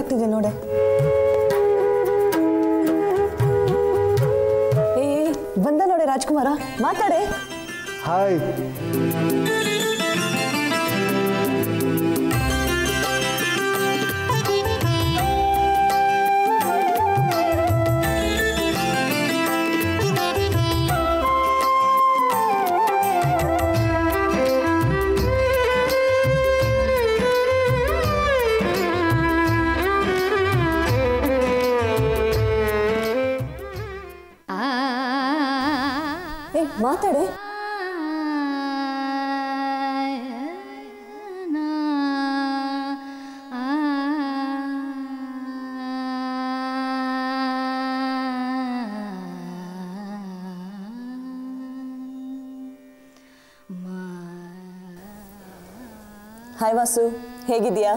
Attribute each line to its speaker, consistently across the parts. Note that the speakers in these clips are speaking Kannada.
Speaker 1: ಆಗ್ತಿದೆ ನೋಡೆ ಏ ಬಂದ ನೋಡೆ ರಾಜ್ಕುಮಾರ ಮಾತಾಡೆ
Speaker 2: ಹಾಯ್
Speaker 1: ಏ ಮಾತಾಡೆ ಹಾಯ್ ವಾಸು ಹೇಗಿದ್ಯಾ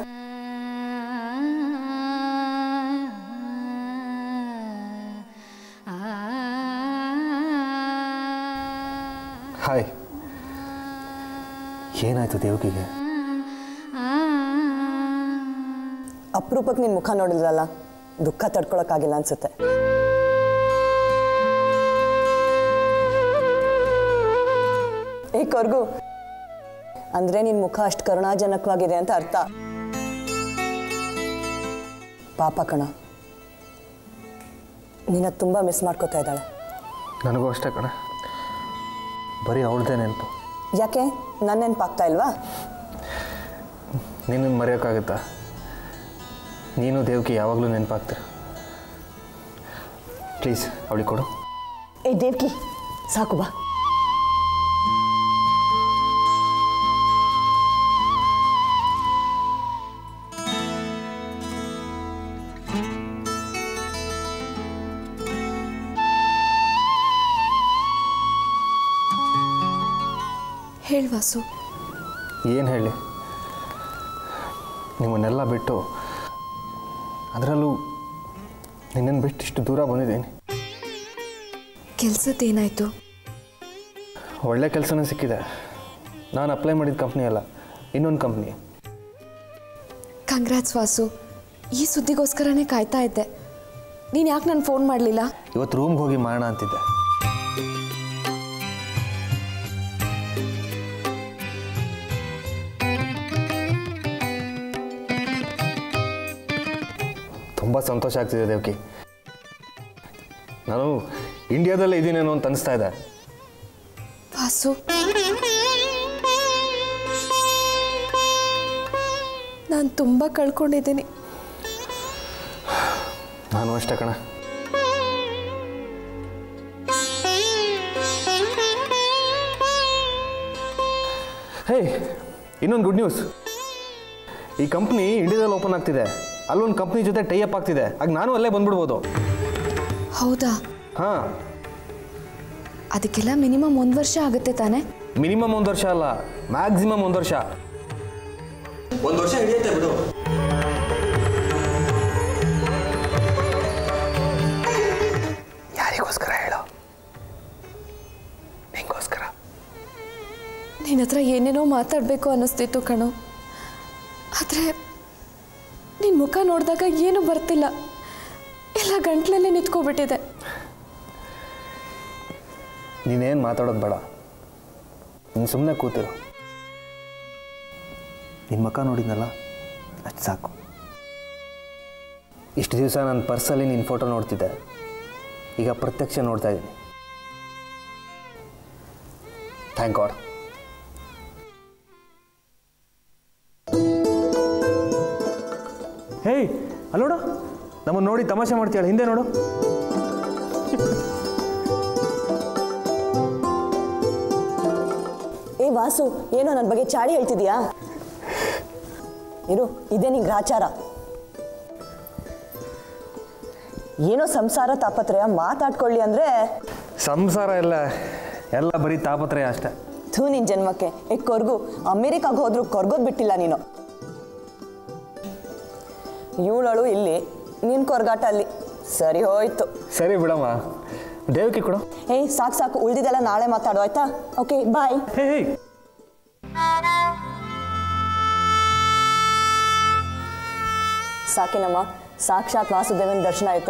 Speaker 2: ಹಾಯ್ ಏನಾಯ್ತು ದೇವಕಿಗೆ
Speaker 1: ಅಪರೂಪಕ್ಕೆ ನಿನ್ ಮುಖ ನೋಡಿದ್ರಲ್ಲ ದುಃಖ ತಡ್ಕೊಳಕ್ಕಾಗಿಲ್ಲ ಅನ್ಸುತ್ತೆ ಏ ಕೊರ್ಗು ಅಂದ್ರೆ ನಿನ್ ಮುಖ ಅಷ್ಟು ಕರುಣಾಜನಕವಾಗಿದೆ ಅಂತ ಅರ್ಥ ಪಾಪ ಕಣ ನಿನ್ನ ತುಂಬಾ ಮಿಸ್ ಮಾಡ್ಕೋತಾ ಇದ್ದಾಳೆ
Speaker 2: ನನಗೂ ಅಷ್ಟೇ ಕಣ ಬರೀ ಅವಳದೇ ನೆನಪು
Speaker 1: ಯಾಕೆ ನನ್ನ ನೆನಪಾಗ್ತಾ ಇಲ್ವಾ
Speaker 2: ನಿನ್ನನ್ನು ಮರೆಯೋಕ್ಕಾಗುತ್ತಾ ನೀನು ದೇವಕಿ ಯಾವಾಗಲೂ ನೆನಪಾಗ್ತೀರ ಪ್ಲೀಸ್ ಅವಳಿಗೆ ಕೊಡು
Speaker 1: ಏ ದೇವ್ಕಿ ಸಾಕು ಬಾ
Speaker 3: ಹೇಳು ವಾಸು
Speaker 2: ಏನು ಹೇಳಿ ನಿಮ್ಮನ್ನೆಲ್ಲ ಬಿಟ್ಟು ಅದರಲ್ಲೂ ನಿನ್ನನ್ನು ಬಿಟ್ಟು ಇಷ್ಟು ದೂರ ಬಂದಿದ್ದೀನಿ
Speaker 3: ಕೆಲ್ಸದ್ದೇನಾಯ್ತು
Speaker 2: ಒಳ್ಳೆ ಕೆಲಸನೇ ಸಿಕ್ಕಿದೆ ನಾನು ಅಪ್ಲೈ ಮಾಡಿದ ಕಂಪ್ನಿ ಅಲ್ಲ ಇನ್ನೊಂದು ಕಂಪ್ನಿ
Speaker 3: ಕಂಗ್ರಾಟ್ಸ್ ವಾಸು ಈ ಸುದ್ದಿಗೋಸ್ಕರನೇ ಕಾಯ್ತಾ ಇದ್ದೆ ನೀನು ಯಾಕೆ ನಾನು ಫೋನ್ ಮಾಡಲಿಲ್ಲ
Speaker 2: ಇವತ್ತು ರೂಮ್ಗೆ ಹೋಗಿ ಮಾಡೋಣ ಅಂತಿದ್ದೆ ತುಂಬ ಸಂತೋಷ ಆಗ್ತಿದೆ ದೇವಕಿ ನಾನು ಇಂಡಿಯಾದಲ್ಲೇ ಇದ್ದೀನೇನೋ ಅಂತ ಅನಿಸ್ತಾ ಇದೆ
Speaker 3: ವಾಸು ನಾನು ತುಂಬ ಕಳ್ಕೊಂಡಿದ್ದೀನಿ
Speaker 2: ನಾನು ಅಷ್ಟೇ ಕಣ ಹೇ ಇನ್ನೊಂದು ಗುಡ್ ನ್ಯೂಸ್ ಈ ಕಂಪ್ನಿ ಇಂಡಿಯಾದಲ್ಲಿ ಓಪನ್ ಆಗ್ತಿದೆ ಅಲ್ಲೊಂದು ಕಂಪ್ನಿ ಜೊತೆ ಟೈ ಅಪ್ ಆಗ್ತಿದೆ ಆಗ ನಾನು ಅಲ್ಲೇ ಬಂದ್ಬಿಡ್ಬೋದು
Speaker 3: ಹೌದಾ
Speaker 2: ಹಾಂ
Speaker 3: ಅದಕ್ಕೆಲ್ಲ ಮಿನಿಮಮ್ ಒಂದು ವರ್ಷ ಆಗುತ್ತೆ ತಾನೇ
Speaker 2: ಮಿನಿಮಮ್ ಒಂದು ವರ್ಷ ಅಲ್ಲ ಮ್ಯಾಕ್ಸಿಮಮ್ ಒಂದು ವರ್ಷ ಒಂದು ವರ್ಷ ಹಿಡಿಯುತ್ತೆ ಬಿಡು ಯಾರಿಗೋಸ್ಕರ ಹೇಳು ನಿಂಗೋಸ್ಕರ
Speaker 3: ನಿನ್ನ ಹತ್ರ ಏನೇನೋ ಮಾತಾಡಬೇಕು ಅನ್ನಿಸ್ತಿತ್ತು ಕಣೋ ಆದರೆ ನಿನ್ನ ಮುಖ ನೋಡಿದಾಗ ಏನೂ ಬರ್ತಿಲ್ಲ ಎಲ್ಲ ಗಂಟ್ಲಲ್ಲಿ ನಿಂತ್ಕೊಬಿಟ್ಟಿದೆ
Speaker 2: ನೀನೇನು ಮಾತಾಡೋದು ಬೇಡ ನೀನು ಸುಮ್ಮನೆ ಕೂತಿರು ನಿನ್ನ ಮುಖ ನೋಡಿದ್ನಲ್ಲ ಅದು ಸಾಕು ಇಷ್ಟು ದಿವಸ ನನ್ನ ಪರ್ಸಲ್ಲಿ ನಿನ್ನ ಫೋಟೋ ನೋಡ್ತಿದ್ದೆ ಈಗ ಪ್ರತ್ಯಕ್ಷ ನೋಡ್ತಾ ಇದ್ದೀನಿ ಥ್ಯಾಂಕ್ ಗಾಡ್ ಹೇಯ್ ಅಲ್ಲಿ ನೋಡು ನಮ್ಮನ್ನು ನೋಡಿ ತಮಾಷೆ ಮಾಡ್ತೀಯಲ್ಲ ಹಿಂದೆ ನೋಡು
Speaker 1: ಏ ವಾಸು ಏನೋ ನನ್ನ ಬಗ್ಗೆ ಚಾಡಿ ಹೇಳ್ತಿದ್ಯಾ ಇರು ಇದೇ ನಿಂಗೆ ಗ್ರಾಚಾರ ಏನೋ ಸಂಸಾರ ತಾಪತ್ರಯ ಮಾತಾಡ್ಕೊಳ್ಳಿ ಅಂದ್ರೆ
Speaker 2: ಸಂಸಾರ ಎಲ್ಲ ಎಲ್ಲ ಬರೀ ತಾಪತ್ರಯ ಅಷ್ಟೇ
Speaker 1: ಥೂ ನಿನ್ ಜನ್ಮಕ್ಕೆ ಏ ಕೊರ್ಗು ಅಮೇರಿಕಾಗ ಹೋದ್ರು ಕೊರ್ಗೋದ್ ಬಿಟ್ಟಿಲ್ಲ ನೀನು ಇವಳಳು ಇಲ್ಲಿ ನಿನ್ ಕೊರ್ಗಾಟ ಅಲ್ಲಿ ಸರಿ ಹೋಯ್ತು
Speaker 2: ಸರಿ ಬಿಡಮ್ಮ ದೇವಕಿ ಕೊಡು
Speaker 1: ಏಯ್ ಸಾಕು ಸಾಕು ಉಳ್ದಿದ್ದೆಲ್ಲ ನಾಳೆ ಮಾತಾಡು ಆಯ್ತಾ ಓಕೆ ಬಾಯ್
Speaker 2: ಹೇ ಹೇ
Speaker 1: ಸಾಕಿನಮ್ಮ ಸಾಕ್ಷಾತ್ ವಾಸುದೇವನ ದರ್ಶನ ಆಯಿತು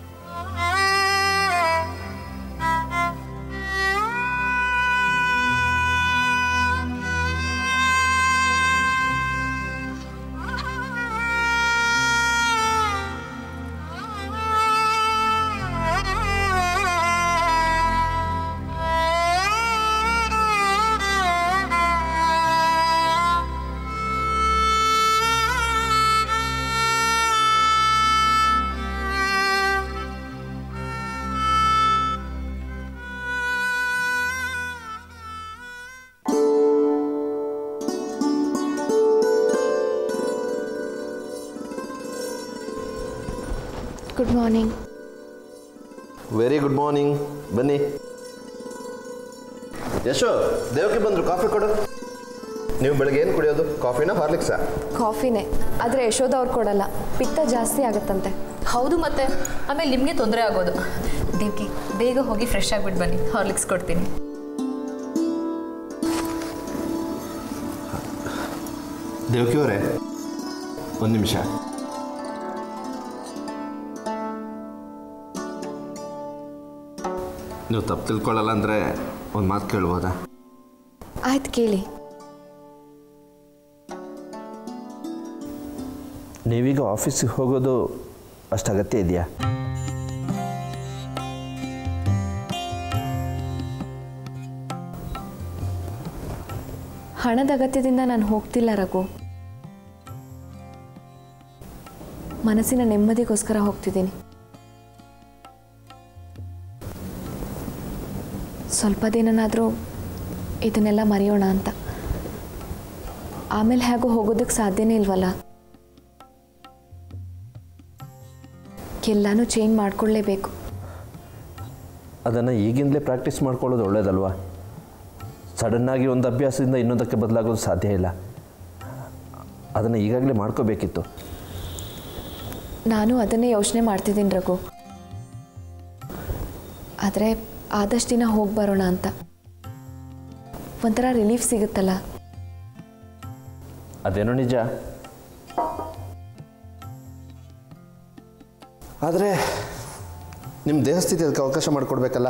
Speaker 3: good morning
Speaker 4: very good morning ಬನ್ನಿ ಯಶೋ ದೇವಕ್ಕೆ ಬಂದರು ಕಾಫಿ ಕೊಡು ನೀವು ಬೆಳಗ್ಗೆ ಏನು ಕುಡಿಯೋದು ಕಾಫಿನ ಹಾರ್ಲಿಕ್ಸಾ
Speaker 3: ಕಾಫಿನೇ ಆದರೆ ಯಶೋಧ ಅವ್ರು ಕೊಡಲ್ಲ ಪಿತ್ತ ಜಾಸ್ತಿ ಆಗುತ್ತಂತೆ
Speaker 5: ಹೌದು ಮತ್ತೆ ಆಮೇಲೆ ನಿಮಗೆ ತೊಂದರೆ ಆಗೋದು ದೇವ್ಕಿ ಬೇಗ ಹೋಗಿ ಫ್ರೆಶ್ ಆಗಿಬಿಟ್ಟು ಬನ್ನಿ ಹಾರ್ಲಿಕ್ಸ್ ಕೊಡ್ತೀನಿ
Speaker 4: ದೇವಕಿ ಅವರೇ ಒಂದು ನಿಮಿಷ ನೀವು ತಪ್ಪು ತಿಳ್ಕೊಳ್ಳಲ್ಲ ಅಂದರೆ ಒಂದು ಮಾತು ಕೇಳ್ಬೋದಾ
Speaker 3: ಆಯ್ತು ಕೇಳಿ
Speaker 4: ನೀವೀಗ ಆಫೀಸಿಗೆ ಹೋಗೋದು ಅಷ್ಟು ಅಗತ್ಯ ಇದೆಯಾ
Speaker 3: ಹಣದ ಅಗತ್ಯದಿಂದ ನಾನು ಹೋಗ್ತಿಲ್ಲ ರಘು ಮನಸ್ಸಿನ ನೆಮ್ಮದಿಗೋಸ್ಕರ ಹೋಗ್ತಿದ್ದೀನಿ ಸ್ವಲ್ಪ ದಿನನಾದರೂ ಇದನ್ನೆಲ್ಲ ಮರೆಯೋಣ ಅಂತ ಆಮೇಲೆ ಹೇಗೂ ಹೋಗೋದಕ್ಕೆ ಸಾಧ್ಯನೇ ಇಲ್ವಲ್ಲ ಎಲ್ಲನೂ ಚೇಂಜ್ ಮಾಡ್ಕೊಳ್ಳೇಬೇಕು
Speaker 4: ಅದನ್ನು ಈಗಿಂದಲೇ ಪ್ರಾಕ್ಟೀಸ್ ಮಾಡ್ಕೊಳ್ಳೋದು ಒಳ್ಳೇದಲ್ವಾ ಸಡನ್ನಾಗಿ ಒಂದು ಅಭ್ಯಾಸದಿಂದ ಇನ್ನೊಂದಕ್ಕೆ ಬದಲಾಗೋದು ಸಾಧ್ಯ ಇಲ್ಲ ಅದನ್ನು ಈಗಾಗಲೇ ಮಾಡ್ಕೋಬೇಕಿತ್ತು
Speaker 3: ನಾನು ಅದನ್ನೇ ಯೋಚನೆ ಮಾಡ್ತಿದ್ದೀನಿ ರಘು ಆದರೆ ಆದಷ್ಟು ದಿನ ಹೋಗಿ ಬರೋಣ ಅಂತ ಒಂಥರ ರಿಲೀಫ್ ಸಿಗುತ್ತಲ್ಲ
Speaker 4: ಅದೇನೋ ನಿಜ ಆದರೆ ನಿಮ್ಮ ದೇಹಸ್ಥಿತಿ ಅದಕ್ಕೆ ಅವಕಾಶ ಮಾಡಿಕೊಡ್ಬೇಕಲ್ಲ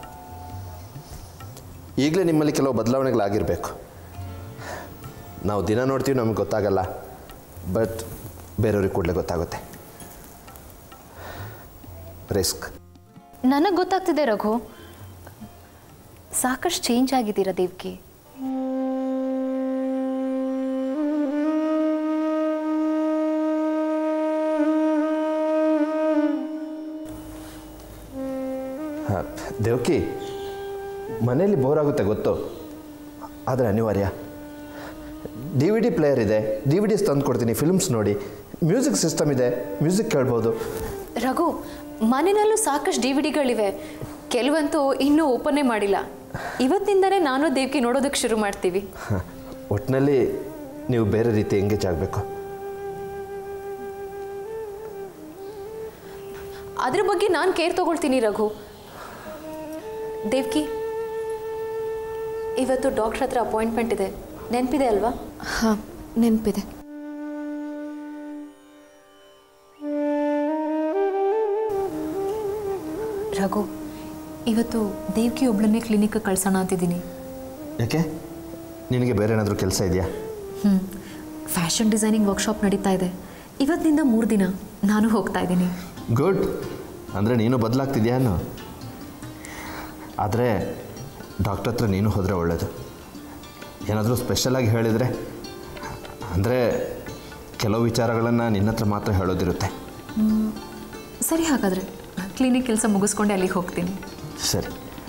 Speaker 4: ಈಗಲೇ ನಿಮ್ಮಲ್ಲಿ ಕೆಲವು ಬದಲಾವಣೆಗಳಾಗಿರಬೇಕು ನಾವು ದಿನ ನೋಡ್ತೀವಿ ನಮಗೆ ಗೊತ್ತಾಗಲ್ಲ ಬಟ್ ಬೇರೆಯವ್ರಿಗೆ ಕೂಡಲೇ ಗೊತ್ತಾಗುತ್ತೆ ರಿಸ್ಕ್
Speaker 5: ನನಗೆ ಗೊತ್ತಾಗ್ತಿದೆ ರಘು ಸಾಕಷ್ಟು ಚೇಂಜ್ ಆಗಿದ್ದೀರಾ ದೇವ್ಕಿ
Speaker 4: ಹಾಂ ದೇವಕಿ ಮನೇಲಿ ಬೋರ್ ಆಗುತ್ತೆ ಗೊತ್ತು ಆದರೆ ಅನಿವಾರ್ಯ ಡಿ ವಿ ಡಿ ಪ್ಲೇಯರ್ ಇದೆ ಡಿ ವಿ ಡಿಸ್ ತಂದು ಕೊಡ್ತೀನಿ ಫಿಲ್ಮ್ಸ್ ನೋಡಿ ಮ್ಯೂಸಿಕ್ ಸಿಸ್ಟಮ್ ಇದೆ ಮ್ಯೂಸಿಕ್ ಕೇಳ್ಬೋದು
Speaker 5: ರಘು ಮನೆಯಲ್ಲೂ ಸಾಕಷ್ಟು ಡಿ ವಿ ಡಿಗಳಿವೆ ಕೆಲವಂತೂ ಇನ್ನೂ ಓಪನ್ನೇ ಮಾಡಿಲ್ಲ ಇವತ್ತಿಂದನೇ ನಾನು ದೇವ್ಕಿ ನೋಡೋದಕ್ಕೆ ಶುರು ಮಾಡ್ತೀವಿ
Speaker 4: ಒಟ್ಟಿನಲ್ಲಿ ನೀವು ಬೇರೆ ರೀತಿ ಎಂಗೇಜ್ ಆಗಬೇಕು
Speaker 5: ಅದ್ರ ಬಗ್ಗೆ ನಾನು ಕೇರ್ ತಗೊಳ್ತೀನಿ ರಘು ದೇವ್ಕಿ ಇವತ್ತು ಡಾಕ್ಟ್ರ್ ಹತ್ರ ಅಪಾಯಿಂಟ್ಮೆಂಟ್ ಇದೆ ನೆನಪಿದೆ ಅಲ್ವಾ
Speaker 3: ಹಾಂ ನೆನಪಿದೆ
Speaker 5: ರಘು ಇವತ್ತು ದೇವ್ಕಿ ಒಬ್ಳನ್ನೇ ಕ್ಲಿನಿಕ್ಗೆ ಕಳ್ಸೋಣ ಅಂತಿದ್ದೀನಿ
Speaker 4: ಯಾಕೆ ನಿನಗೆ ಬೇರೆ ಏನಾದರೂ ಕೆಲಸ ಇದೆಯಾ
Speaker 5: ಹ್ಞೂ ಫ್ಯಾಷನ್ ಡಿಸೈನಿಂಗ್ ವರ್ಕ್ಶಾಪ್ ನಡೀತಾ ಇದೆ ಇವತ್ತಿನಿಂದ ಮೂರು ದಿನ ನಾನು ಹೋಗ್ತಾ ಇದ್ದೀನಿ
Speaker 4: ಗುಡ್ ಅಂದರೆ ನೀನು ಬದಲಾಗ್ತಿದ್ಯಾ ಅನ್ನೋ ಆದರೆ ಡಾಕ್ಟರ್ ಹತ್ರ ನೀನು ಹೋದರೆ ಒಳ್ಳೆಯದು ಏನಾದರೂ ಸ್ಪೆಷಲಾಗಿ ಹೇಳಿದರೆ ಅಂದರೆ ಕೆಲವು ವಿಚಾರಗಳನ್ನು ನಿನ್ನ ಹತ್ರ ಮಾತ್ರ ಹೇಳೋದಿರುತ್ತೆ
Speaker 5: ಸರಿ ಹಾಗಾದರೆ ಕ್ಲಿನಿಕ್ ಕೆಲಸ ಮುಗಿಸ್ಕೊಂಡೆ ಅಲ್ಲಿಗೆ ಹೋಗ್ತೀನಿ
Speaker 4: ಸರಿ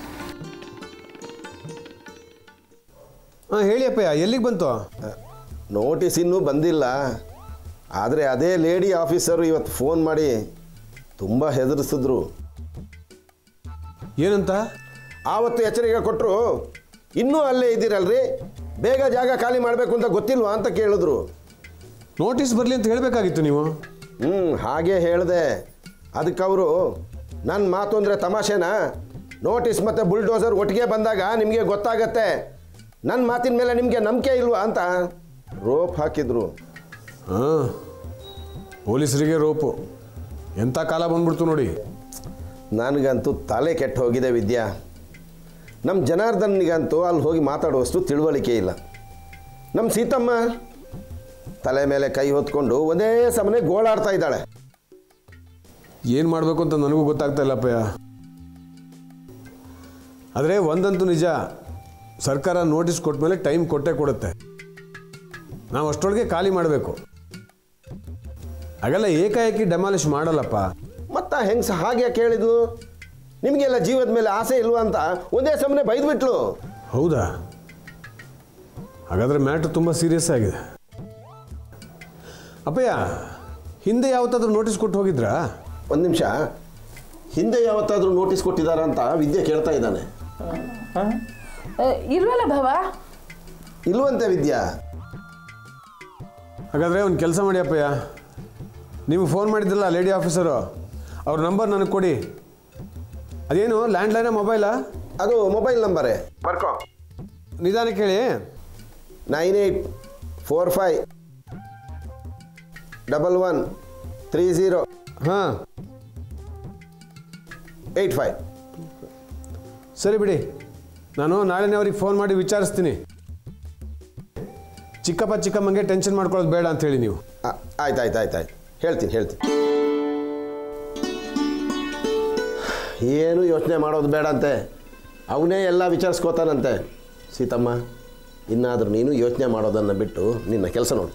Speaker 6: ಹಾಂ ಹೇಳಿ ಅಪ್ಪಯ್ಯ ಎಲ್ಲಿಗೆ ಬಂತು
Speaker 7: ನೋಟಿಸ್ ಇನ್ನೂ ಬಂದಿಲ್ಲ ಆದರೆ ಅದೇ ಲೇಡಿ ಆಫೀಸರು ಇವತ್ತು ಫೋನ್ ಮಾಡಿ ತುಂಬ ಹೆದರಿಸಿದ್ರು
Speaker 6: ಏನಂತ
Speaker 7: ಆವತ್ತು ಎಚ್ಚರಿಕೆ ಕೊಟ್ಟರು ಇನ್ನೂ ಅಲ್ಲೇ ಇದ್ದೀರಲ್ರಿ ಬೇಗ ಜಾಗ ಖಾಲಿ ಮಾಡಬೇಕು ಅಂತ ಗೊತ್ತಿಲ್ವಾ ಅಂತ ಕೇಳಿದ್ರು
Speaker 6: ನೋಟಿಸ್ ಬರಲಿ ಅಂತ ಹೇಳಬೇಕಾಗಿತ್ತು ನೀವು
Speaker 7: ಹ್ಞೂ ಹಾಗೆ ಹೇಳಿದೆ ಅದಕ್ಕೆ ಅವರು ನನ್ನ ಮಾತು ಅಂದರೆ ತಮಾಷೆನಾ ನೋಟಿಸ್ ಮತ್ತು ಬುಲ್ಡೋಸರ್ ಒಟ್ಟಿಗೆ ಬಂದಾಗ ನಿಮಗೆ ಗೊತ್ತಾಗತ್ತೆ ನನ್ನ ಮಾತಿನ ಮೇಲೆ ನಿಮಗೆ ನಂಬಿಕೆ ಇಲ್ವಾ ಅಂತ ರೋಪ್ ಹಾಕಿದ್ರು
Speaker 6: ಹಾಂ ಪೊಲೀಸರಿಗೆ ರೋಪು ಎಂಥ ಕಾಲ ಬಂದ್ಬಿಡ್ತು ನೋಡಿ
Speaker 7: ನನಗಂತೂ ತಲೆ ಕೆಟ್ಟು ಹೋಗಿದೆ ವಿದ್ಯಾ ನಮ್ಮ ಜನಾರ್ದನ್ನಿಗಂತೂ ಅಲ್ಲಿ ಹೋಗಿ ಮಾತಾಡುವಷ್ಟು ತಿಳುವಳಿಕೆ ಇಲ್ಲ ನಮ್ಮ ಸೀತಮ್ಮ ತಲೆ ಮೇಲೆ ಕೈ ಹೊತ್ಕೊಂಡು ಒಂದೇ ಸಮನೆ ಗೋಳಾಡ್ತಾ ಇದ್ದಾಳೆ
Speaker 6: ಏನು ಮಾಡಬೇಕು ಅಂತ ನನಗೂ ಗೊತ್ತಾಗ್ತಾ ಇಲ್ಲಪ್ಪಯ್ಯ ಆದರೆ ಒಂದಂತೂ ನಿಜ ಸರ್ಕಾರ ನೋಟಿಸ್ ಕೊಟ್ಟ ಮೇಲೆ ಟೈಮ್ ಕೊಟ್ಟೇ ಕೊಡುತ್ತೆ ನಾವು ಅಷ್ಟರೊಳಗೆ ಖಾಲಿ ಮಾಡಬೇಕು ಹಾಗೆಲ್ಲ ಏಕಾಏಕಿ ಡೆಮಾಲಿಷ್ ಮಾಡಲ್ಲಪ್ಪ
Speaker 7: ಮತ್ತ ಹೆಂಗ್ಸ ಹಾಗೆ ಕೇಳಿದ್ಲು ನಿಮಗೆಲ್ಲ ಜೀವದ ಮೇಲೆ ಆಸೆ ಇಲ್ವಾ ಅಂತ ಒಂದೇ ಸಮನೆ ಬೈದ್ಬಿಟ್ಲು
Speaker 6: ಹೌದಾ ಹಾಗಾದರೆ ಮ್ಯಾಟ್ರ್ ತುಂಬ ಸೀರಿಯಸ್ ಆಗಿದೆ ಅಪ್ಪಯ್ಯ ಹಿಂದೆ ಯಾವತ್ತಾದ್ರೂ ನೋಟಿಸ್ ಕೊಟ್ಟು ಹೋಗಿದ್ರಾ
Speaker 7: ಒಂದು ನಿಮಿಷ ಹಿಂದೆ ಯಾವತ್ತಾದರೂ ನೋಟಿಸ್ ಕೊಟ್ಟಿದ್ದಾರಾ ಅಂತ ವಿದ್ಯೆ ಕೇಳ್ತಾ ಇದ್ದಾನೆ
Speaker 8: ಇಲ್ವಲ್ಲ ಭವ
Speaker 7: ಇಲ್ವಂತೆ ವಿದ್ಯಾ
Speaker 6: ಹಾಗಾದರೆ ಒಂದು ಕೆಲಸ ಮಾಡಿ ಅಪ್ಪಯ್ಯ ನಿಮಗೆ ಫೋನ್ ಮಾಡಿದ್ರಲ್ಲ ಲೇಡಿ ಆಫೀಸರು ಅವ್ರ ನಂಬರ್ ನನಗೆ ಕೊಡಿ ಅದೇನು ಲ್ಯಾಂಡ್ಲೈನ ಮೊಬೈಲಾ
Speaker 7: ಅದು ಮೊಬೈಲ್ ನಂಬರೇ ಬರ್ಕೋ
Speaker 6: ನಿಧಾನಕ್ಕೆ ಹೇಳಿ
Speaker 7: nine eight four five double one three zero
Speaker 6: ಹಾಂ
Speaker 7: ಏಯ್ಟ್ ಫೈವ್
Speaker 6: ಸರಿ ಬಿಡಿ ನಾನು ನಾಳೆನೇ ಅವ್ರಿಗೆ ಫೋನ್ ಮಾಡಿ ವಿಚಾರಿಸ್ತೀನಿ ಚಿಕ್ಕಪ್ಪ ಚಿಕ್ಕಮ್ಮಂಗೆ ಟೆನ್ಷನ್ ಮಾಡ್ಕೊಳ್ಳೋದು ಬೇಡ ಅಂತ ಹೇಳಿ ನೀವು
Speaker 7: ಆಯ್ತು ಆಯ್ತು ಆಯ್ತು ಆಯ್ತು ಹೇಳ್ತೀನಿ ಹೇಳ್ತೀನಿ ಏನು ಯೋಚನೆ ಮಾಡೋದು ಬೇಡಂತೆ ಅವನೇ ಎಲ್ಲ ವಿಚಾರಿಸ್ಕೋತಾನಂತೆ ಸೀತಮ್ಮ ಇನ್ನಾದರೂ ನೀನು ಯೋಚನೆ ಮಾಡೋದನ್ನು ಬಿಟ್ಟು ನಿನ್ನ ಕೆಲಸ ನೋಡು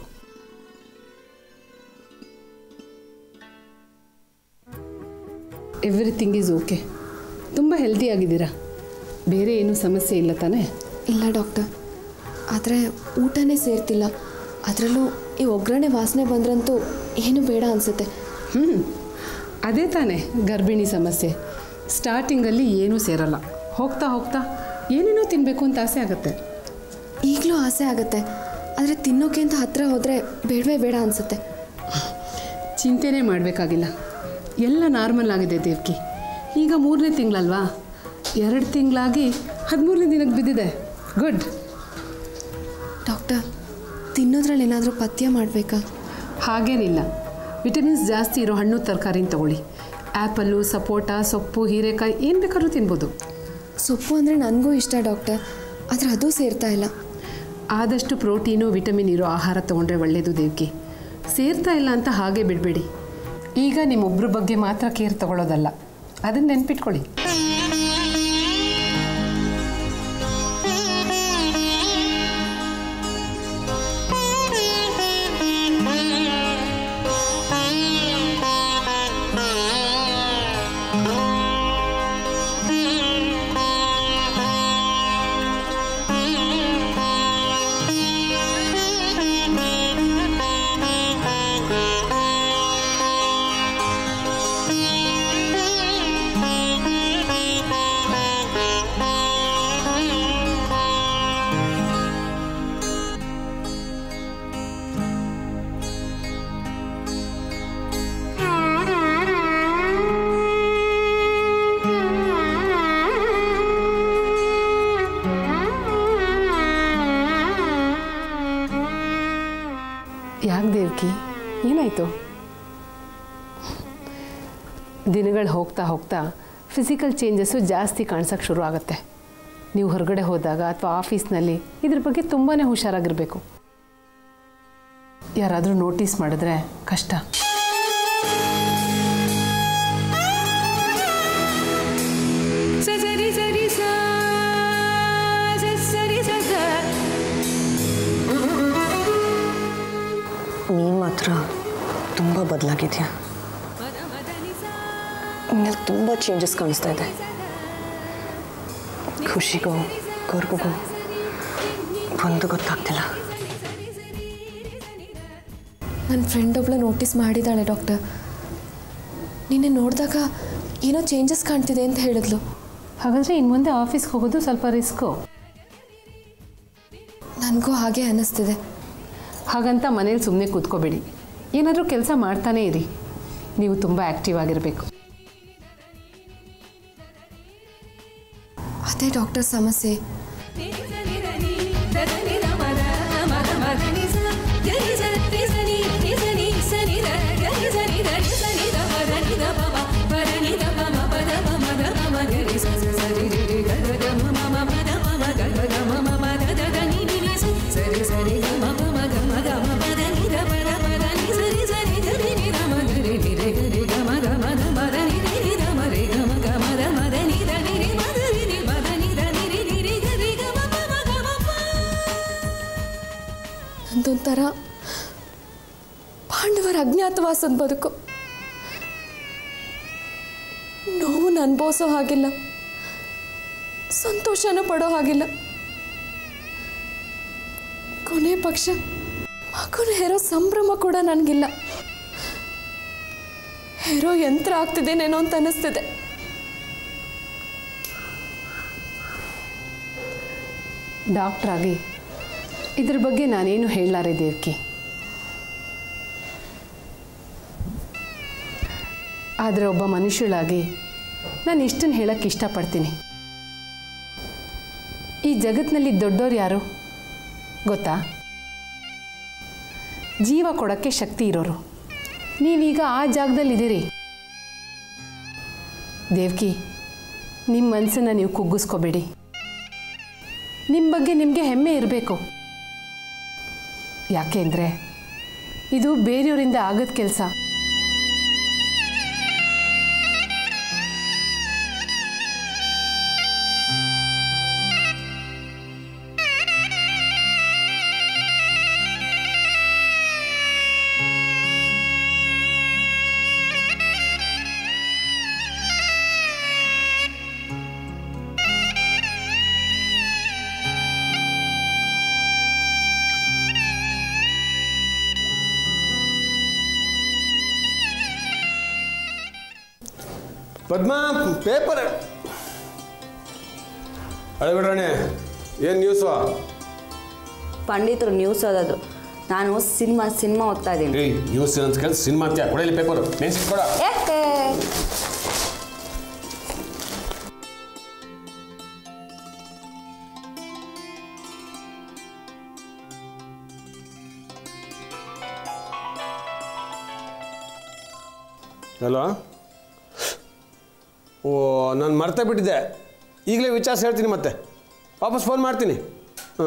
Speaker 8: ಎವ್ರಿಥಿಂಗ್ ಈಸ್ ಓಕೆ ತುಂಬ ಹೆಲ್ದಿ ಆಗಿದ್ದೀರಾ ಬೇರೆ ಏನೂ ಸಮಸ್ಯೆ ಇಲ್ಲ ತಾನೇ
Speaker 3: ಇಲ್ಲ ಡಾಕ್ಟರ್ ಆದರೆ ಊಟನೇ ಸೇರ್ತಿಲ್ಲ ಅದರಲ್ಲೂ ಈ ಒಗ್ಗರಣೆ ವಾಸನೆ ಬಂದ್ರಂತೂ ಏನು ಬೇಡ ಅನಿಸುತ್ತೆ
Speaker 8: ಹ್ಞೂ ಅದೇ ತಾನೇ ಗರ್ಭಿಣಿ ಸಮಸ್ಯೆ ಸ್ಟಾರ್ಟಿಂಗಲ್ಲಿ ಏನೂ ಸೇರಲ್ಲ ಹೋಗ್ತಾ ಹೋಗ್ತಾ ಏನೇನೋ ತಿನ್ನಬೇಕು ಅಂತ ಆಸೆ ಆಗುತ್ತೆ
Speaker 3: ಈಗಲೂ ಆಸೆ ಆಗುತ್ತೆ ಆದರೆ ತಿನ್ನೋಕೆ ಅಂತ ಹತ್ರ ಹೋದರೆ ಬೇಡವೇ ಬೇಡ ಅನಿಸುತ್ತೆ
Speaker 8: ಚಿಂತೆನೇ ಮಾಡಬೇಕಾಗಿಲ್ಲ ಎಲ್ಲ ನಾರ್ಮಲ್ ಆಗಿದೆ ದೇವ್ಕಿ ಈಗ ಮೂರನೇ ತಿಂಗಳಲ್ವಾ ಎರಡು ತಿಂಗಳಾಗಿ ಹದಿಮೂರನೇ ದಿನಕ್ಕೆ ಬಿದ್ದಿದೆ ಗುಡ್
Speaker 3: ಡಾಕ್ಟರ್ ತಿನ್ನೋದ್ರಲ್ಲಿ ಏನಾದರೂ ಪಥ್ಯ ಮಾಡಬೇಕಾ
Speaker 8: ಹಾಗೇನಿಲ್ಲ ವಿಟಮಿನ್ಸ್ ಜಾಸ್ತಿ ಇರೋ ಹಣ್ಣು ತರಕಾರಿನ ತಗೊಳ್ಳಿ ಆ್ಯಪಲ್ಲು ಸಪೋಟ ಸೊಪ್ಪು ಹೀರೆಕಾಯಿ ಏನು ಬೇಕಾದ್ರೂ ತಿನ್ಬೋದು
Speaker 3: ಸೊಪ್ಪು ಅಂದರೆ ನನಗೂ ಇಷ್ಟ ಡಾಕ್ಟರ್ ಆದರೆ ಅದು ಸೇರ್ತಾ ಇಲ್ಲ
Speaker 8: ಆದಷ್ಟು ಪ್ರೋಟೀನು ವಿಟಮಿನ್ ಇರೋ ಆಹಾರ ತೊಗೊಂಡ್ರೆ ಒಳ್ಳೆಯದು ದೇವ್ಕಿ ಸೇರ್ತಾ ಇಲ್ಲ ಅಂತ ಹಾಗೆ ಬಿಡಬೇಡಿ ಈಗ ನಿಮ್ಮೊಬ್ಬರ ಬಗ್ಗೆ ಮಾತ್ರ ಕೇರ್ ತಗೊಳ್ಳೋದಲ್ಲ ಅದನ್ನು ನೆನ್ಪಿಟ್ಕೊಳ್ಳಿ ಯಾಕೆ ದೇವ್ಕಿ ಏನಾಯಿತು ದಿನಗಳು ಹೋಗ್ತಾ ಹೋಗ್ತಾ ಫಿಸಿಕಲ್ ಚೇಂಜಸ್ಸು ಜಾಸ್ತಿ ಕಾಣಿಸೋಕ್ಕೆ ಶುರು ಆಗುತ್ತೆ ನೀವು ಹೊರಗಡೆ ಹೋದಾಗ ಅಥವಾ ಆಫೀಸ್ನಲ್ಲಿ ಇದ್ರ ಬಗ್ಗೆ ತುಂಬಾ ಹುಷಾರಾಗಿರಬೇಕು ಯಾರಾದರೂ ನೋಟಿಸ್ ಮಾಡಿದ್ರೆ ಕಷ್ಟ
Speaker 1: ನೀನು ಮಾತ್ರ ತುಂಬ ಬದಲಾಗಿದ್ಯಾ ನಿನ್ನಲ್ಲಿ ತುಂಬ ಚೇಂಜಸ್ ಕಾಣಿಸ್ತಾ ಇದೆ ಖುಷಿಗೋ ಕೊರ್ಗುಗೋ ಒಂದು ಗೊತ್ತಾಗ್ತಿಲ್ಲ
Speaker 3: ನನ್ನ ಫ್ರೆಂಡ್ ಒಬ್ಳು ನೋಟಿಸ್ ಮಾಡಿದ್ದಾಳೆ ಡಾಕ್ಟರ್ ನಿನ್ನೆ ನೋಡಿದಾಗ ಏನೋ ಚೇಂಜಸ್ ಕಾಣ್ತಿದೆ ಅಂತ ಹೇಳಿದ್ಲು
Speaker 8: ಹಾಗಾದರೆ ಇನ್ನು ಮುಂದೆ ಆಫೀಸ್ಗೆ ಹೋಗೋದು ಸ್ವಲ್ಪ ರಿಸ್ಕು
Speaker 3: ನನಗೂ ಹಾಗೆ ಅನ್ನಿಸ್ತಿದೆ
Speaker 8: ಹಾಗಂತ ಮನೇಲಿ ಸುಮ್ಮನೆ ಕೂತ್ಕೋಬೇಡಿ ಏನಾದರೂ ಕೆಲಸ ಮಾಡ್ತಾನೇ ಇರಿ ನೀವು ತುಂಬ ಆ್ಯಕ್ಟಿವ್ ಆಗಿರಬೇಕು
Speaker 3: ಅದೇ ಡಾಕ್ಟರ್ ಸಮಸ್ಯೆ
Speaker 9: ಸನಿ
Speaker 3: ಥರ ಪಾಂಡವರ ಅಜ್ಞಾತವಾಸದ ಬದುಕು ನೋವನ್ನು ಅನುಭವಿಸೋ ಹಾಗಿಲ್ಲ ಸಂತೋಷನೂ ಪಡೋ ಹಾಗಿಲ್ಲ ಕೊನೆ ಪಕ್ಷ ಮಗುನ ಹೆರೋ ಸಂಭ್ರಮ ಕೂಡ ನನಗಿಲ್ಲ ಹೆರೋ ಯಂತ್ರ ಆಗ್ತಿದ್ದೇನೇನೋ ಅಂತ ಅನ್ನಿಸ್ತಿದೆ
Speaker 8: ಡಾಕ್ಟ್ರಾಗಿ ಇದ್ರ ಬಗ್ಗೆ ನಾನೇನು ಹೇಳಲಾರೆ ದೇವ್ಕಿ ಆದರೆ ಒಬ್ಬ ಮನುಷ್ಯಳಾಗಿ ನಾನು ಇಷ್ಟನ್ನು ಹೇಳಕ್ಕೆ ಇಷ್ಟಪಡ್ತೀನಿ ಈ ಜಗತ್ತಿನಲ್ಲಿ ದೊಡ್ಡೋರು ಯಾರು ಗೊತ್ತಾ ಜೀವ ಕೊಡೋಕ್ಕೆ ಶಕ್ತಿ ಇರೋರು ನೀವೀಗ ಆ ಜಾಗದಲ್ಲಿದ್ದೀರಿ ದೇವ್ಕಿ ನಿಮ್ಮ ಮನಸ್ಸನ್ನು ನೀವು ಕುಗ್ಗಿಸ್ಕೋಬೇಡಿ ನಿಮ್ಮ ಬಗ್ಗೆ ನಿಮಗೆ ಹೆಮ್ಮೆ ಇರಬೇಕು ಯಾಕೆಂದರೆ ಇದು ಬೇರೆಯವರಿಂದ ಆಗದ ಕೆಲಸ
Speaker 6: ಪದ್ಮ ಪೇಪರ್ ಅಳಬಿಡ್ರಾಣೆ ಏನು ನ್ಯೂಸು
Speaker 9: ಪಂಡಿತರು ನ್ಯೂಸ್ ಓದೋದು ನಾನು ಸಿನಿಮಾ ಸಿನಿಮಾ ಓದ್ತಾ ಇದ್ದೀನಿ
Speaker 6: ಏಯ್ ನ್ಯೂಸ್ ಅಂತ ಕೇಳಿ ಸಿನಿಮಾ ಅಂತ್ಯಾ ಕೊಡಲಿ ಪೇಪರು ನೆನ್ಸಿ ಕೊಡ
Speaker 9: ಏಕೆ
Speaker 6: ಹಲೋ ಓ ನಾನು ಮರ್ತೇ ಬಿಟ್ಟಿದ್ದೆ ಈಗಲೇ ವಿಚಾರಿಸಿ ಹೇಳ್ತೀನಿ ಮತ್ತೆ ವಾಪಸ್ ಫೋನ್ ಮಾಡ್ತೀನಿ ಹ್ಞೂ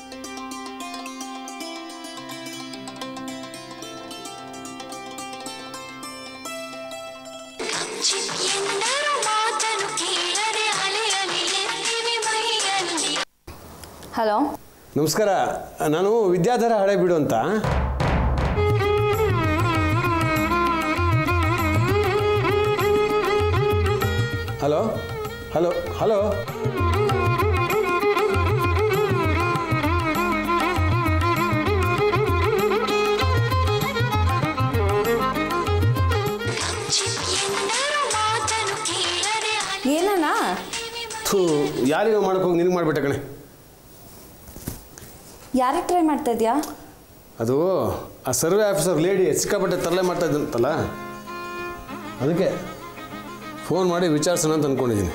Speaker 10: ಎಂದರು ಮಾತನು ಕೇಳದೆ ಅಲೆ ಅಲೆ ಎತ್ತಿವೆ ಮೈಯಲ್ಲಿ
Speaker 9: ಹಲೋ
Speaker 6: ನಮಸ್ಕಾರ ನಾನು ವಿದ್ಯಾಧರ ಹಳೆಬೀಡು ಅಂತ ಹಲೋ ಹಲೋ ಹಲೋ
Speaker 10: ಎಂದರು ಮಾತನು ಕೇಳದೆ ಅಲೆ
Speaker 9: ಏನಣ್ಣ
Speaker 6: ಥೂ ಯಾರಿಗೋ ಹೋಗಿ ನಿನಗೆ ಮಾಡಿಬಿಟ್ಟೆ ಕಣೆ
Speaker 9: ಯಾರಿಗೆ ಟ್ರೈ ಮಾಡ್ತಾ ಇದೆಯಾ
Speaker 6: ಅದು ಆ ಸರ್ವೆ ಆಫೀಸರ್ ಲೇಡಿ ಸಿಕ್ಕಾಪಟ್ಟೆ ತರಲೆ ಮಾಡ್ತಾ ಇದ್ದಂತಲ್ಲ ಅದಕ್ಕೆ ಫೋನ್ ಮಾಡಿ ವಿಚಾರಿಸೋಣ ಅಂತ ಅಂದ್ಕೊಂಡಿದ್ದೀನಿ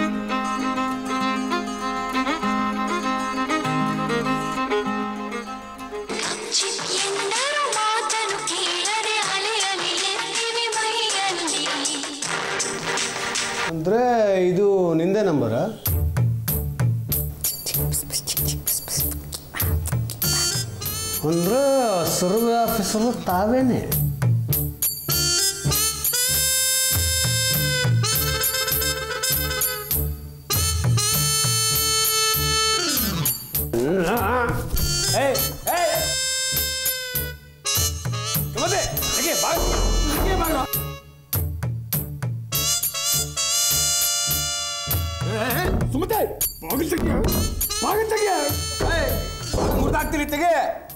Speaker 10: ಎಂದರು ಮಾತನು ಕೇಳದೆ ಅಲೆ ಅಲೆ ಎತ್ತಿವೆ ಮೈಯಲ್ಲಿ
Speaker 6: ಅಂದರೆ ಇದು ನಿಂದೆ ನಂಬರಾ ಅಂದ್ರೆ ಸರ್ವೆ ಆಫೀಸರು ತಾವೇನೆ ಏಯ್ ಏಯ್ ಮತ್ತೆ ಹಾಗೆ ಬಾಗ್ ಹಾಗೆ ಬಾಗ್ಲು. ಸುಮತೆ ಬಾಗಿಲು ತೆಗಿಯ ಬಾಗಿಲು ತೆಗಿಯ ಮುರ್ದಾಕ್ತೀನಿ ತೆಗೆ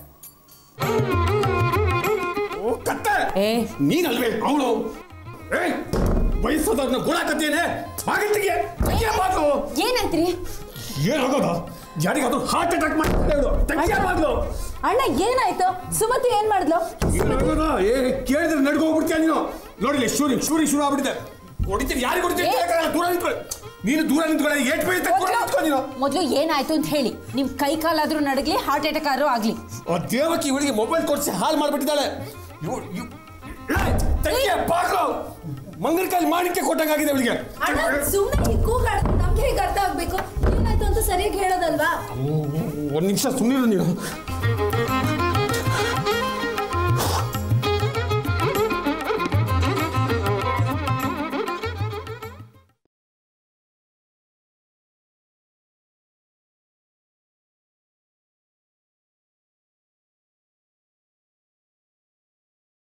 Speaker 6: ಓ ಕತ್ತೆ
Speaker 9: ಏ
Speaker 6: ನೀನಲ್ವೇ ಅವಳು ಏಯ್ ವಯಸ್ಸಾದವ್ರನ್ನ ಗೋಳಾಕತ್ತೇನೆ ಬಾಗಿಲು ತೆಗಿಯ ತೆಗಿಯ ಬಾಗ್ಲು
Speaker 9: ಏನಂತ್ರಿ
Speaker 6: ಏನಾಗೋದು ಯಾರಿಗಾದ್ರೂ ಹಾರ್ಟ್ ಅಟ್ಯಾಕ್ ಮಾಡ್ತಾರೆ ಇವ್ರು. ತೆಗಿಯ ಬಾಗ್ಲು
Speaker 9: ಅಣ್ಣ ಏನಾಯ್ತು ಸುಮತಿ ಏನ್ ಮಾಡಿದ್ಲು
Speaker 6: ಏನಾಗೋದು ಏ ಕೇಳಿದ್ರೆ ನಡ್ಕೊ ಹೋಗ್ಬಿಡ್ತೀಯ ನೀನು ನೋಡಿಲ್ಲ ಶೂರಿ ಶೂರಿ ಶುರು ಆಗ್ಬಿಟ್ಟಿದೆ ಹೊಡಿತೀನಿ ಯಾರಿಗೆ ಹೊಡಿತೀನಿ
Speaker 9: ಏ.
Speaker 6: ಬೇಕಾಗಲ್ಲ, ದೂರ ನಿಂತ್ಕೊಳ್ಳಿ ನೀನು ದೂರ ನಿಂತ್ಕೊಳ್ಳಿ ಏಟ್ ಬೀಳುತ್ತೆ ದೂರ ನಿಂತ್ಕೊ ನೀನು
Speaker 9: ಮೊದಲು ಏನಾಯ್ತು ಅಂತ ಹೇಳಿ ನಿಮ್ ಕೈ ಕಾಲಾದ್ರೂ ನಡಗ್ಲಿ ಹಾರ್ಟ್ ಅಟ್ಯಾಕ್ ಆದ್ರೂ ಆಗ್ಲಿ
Speaker 6: ಆ ದೇವಕಿ ಇವಳಿಗೆ ಮೊಬೈಲ್ ಕೊಡಿಸಿ ಹಾಳು ಮಾಡ್ಬಿಟ್ಟಿದ್ದಾಳೆ ಇವ್ಳು- ಇವ್- ಏಯ್, ತೆಗಿಯ ಬಾಗ್ಲು ಮಂಗನ ಕೈಲಿ ಮಾಡಿಕೆ ಕೊಟ್ಟಂಗಾಗಿದೆ ಇವಳಿಗೆ
Speaker 9: ಸುಮ್ಮನೆ ಕೂಗಾಡ್ತು ನಮ್ಗೆ ಹೇಗೆ ಅರ್ಥ ಆಗ್ಬೇಕು ಏನಾಯ್ತು ಅಂತ ಸರಿಯಾಗಿ ಹೇಳೋದಲ್ವಾ
Speaker 6: ಒಂದು ನಿಮಿಷ ಸುಮ್ಮನಿರು ನೀನು